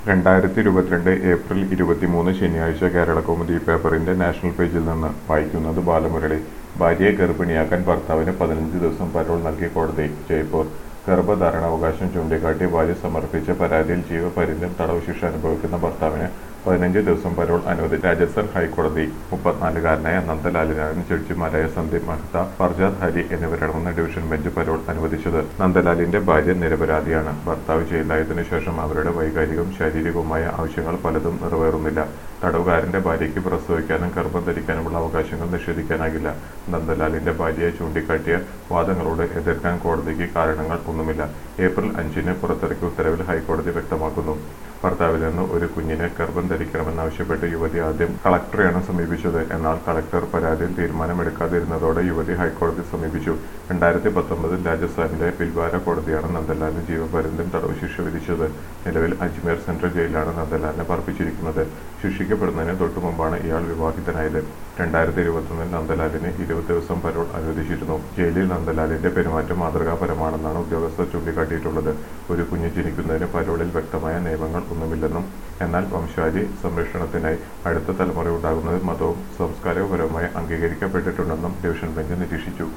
രണ്ടായിരത്തി ഇരുപത്തിരണ്ട് ഏപ്രിൽ ഇരുപത്തിമൂന്ന് ശനിയാഴ്ച കേരളകൗമുദി പേപ്പറിന്റെ നാഷണൽ പേജിൽ നിന്ന് വായിക്കുന്നത് ബാലമുരളി ഭാര്യയെ ഗർഭിണിയാക്കാൻ ഭർത്താവിന് പതിനഞ്ച് ദിവസം പരോൾ നൽകി കോടതി ജയ്പൂർ ഗർഭധാരണാവകാശം ചൂണ്ടിക്കാട്ടി ഭാര്യ സമർപ്പിച്ച പരാതിയിൽ ജീവപര്യന്തം തടവ് ശിക്ഷ അനുഭവിക്കുന്ന ഭർത്താവിന് പതിനഞ്ച് ദിവസം പരോൾ അനുവദിച്ച രാജസ്ഥാൻ ഹൈക്കോടതി മുപ്പത്തിനാലുകാരനായ നന്ദലാലിനാണ് ജഡ്ജിമാരായ സന്ദീപ് മെഹ്ത ഫർജാദ് ഹരി എന്നിവരടങ്ങുന്ന ഡിവിഷൻ ബെഞ്ച് പരോൾ അനുവദിച്ചത് നന്ദലാലിന്റെ ഭാര്യ നിരപരാധിയാണ് ഭർത്താവ് ജയിലായതിനു ശേഷം അവരുടെ വൈകാരികവും ശാരീരികവുമായ ആവശ്യങ്ങൾ പലതും നിറവേറുന്നില്ല തടവുകാരന്റെ ഭാര്യയ്ക്ക് പ്രസവിക്കാനും ഗർഭം ധരിക്കാനുമുള്ള അവകാശങ്ങൾ നിഷേധിക്കാനാകില്ല നന്ദലാലിന്റെ ഭാര്യയെ ചൂണ്ടിക്കാട്ടിയ വാദങ്ങളോട് എതിർക്കാൻ കോടതിക്ക് കാരണങ്ങൾ ഒന്നുമില്ല ഏപ്രിൽ അഞ്ചിന് പുറത്തിറക്കിയ ഉത്തരവിൽ ഹൈക്കോടതി വ്യക്തമാക്കുന്നു ഭർത്താവിൽ നിന്ന് ഒരു കുഞ്ഞിനെ ഗർഭം ധരിക്കണമെന്നാവശ്യപ്പെട്ട് യുവതി ആദ്യം കളക്ടറെയാണ് സമീപിച്ചത് എന്നാൽ കളക്ടർ പരാതിയിൽ തീരുമാനമെടുക്കാതിരുന്നതോടെ യുവതി ഹൈക്കോടതി സമീപിച്ചു രണ്ടായിരത്തി പത്തൊമ്പതിൽ രാജസ്ഥാനിലെ പിൽവാര കോടതിയാണ് നന്ദലാലിന് ജീവപര്യന്തം തടവ് ശിക്ഷ വിധിച്ചത് നിലവിൽ അജ്മീർ സെൻട്രൽ ജയിലിലാണ് നന്ദലാലിനെ പാർപ്പിച്ചിരിക്കുന്നത് ശിക്ഷിക്കപ്പെടുന്നതിന് തൊട്ടു മുമ്പാണ് ഇയാൾ വിവാഹിതനായത് രണ്ടായിരത്തി ഇരുപത്തൊന്നിൽ നന്ദലാലിന് ഇരുപത് ദിവസം പരോൾ അനുവദിച്ചിരുന്നു ജയിലിൽ നന്ദലാലിന്റെ പെരുമാറ്റം മാതൃകാപരമാണെന്നാണ് ഉദ്യോഗസ്ഥർ ചൂണ്ടിക്കാട്ടിയിട്ടുള്ളത് ഒരു കുഞ്ഞ് ജനിക്കുന്നതിന് പരോളിൽ വ്യക്തമായ നിയമങ്ങൾ ഒന്നുമില്ലെന്നും എന്നാൽ വംശാവലി സംരക്ഷണത്തിനായി അടുത്ത തലമുറ ഉണ്ടാകുന്നത് മതവും സംസ്കാരപരവുമായി അംഗീകരിക്കപ്പെട്ടിട്ടുണ്ടെന്നും ഡിവിഷൻ ബെഞ്ച് നിരീക്ഷിച്ചു